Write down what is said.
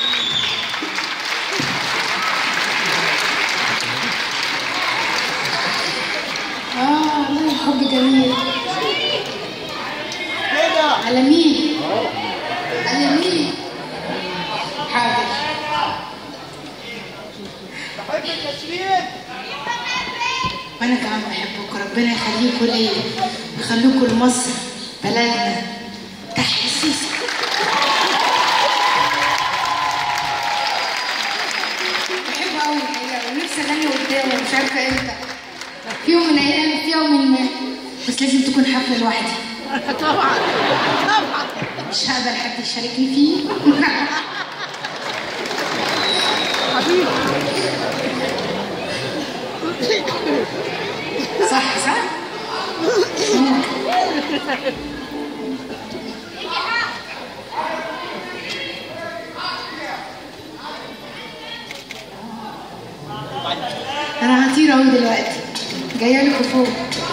اه والله حب جميل على مين؟ على مين؟ حاضر بحب التشريف وانا كمان بحبكم ربنا يخليكم ليا ويخليكم لمصر بلدنا تحيا السيسي بحبه قوي الحقيقه ونفسي اغني قدامه مش عارفه امتى في يوم من الايام في يوم من بس لازم تكون حفله لوحدي طبعا طبعا مش هقبل حد يشاركني فيه حبيبي صح صح انا هطير اهو دلوقتي جايه لكم فوق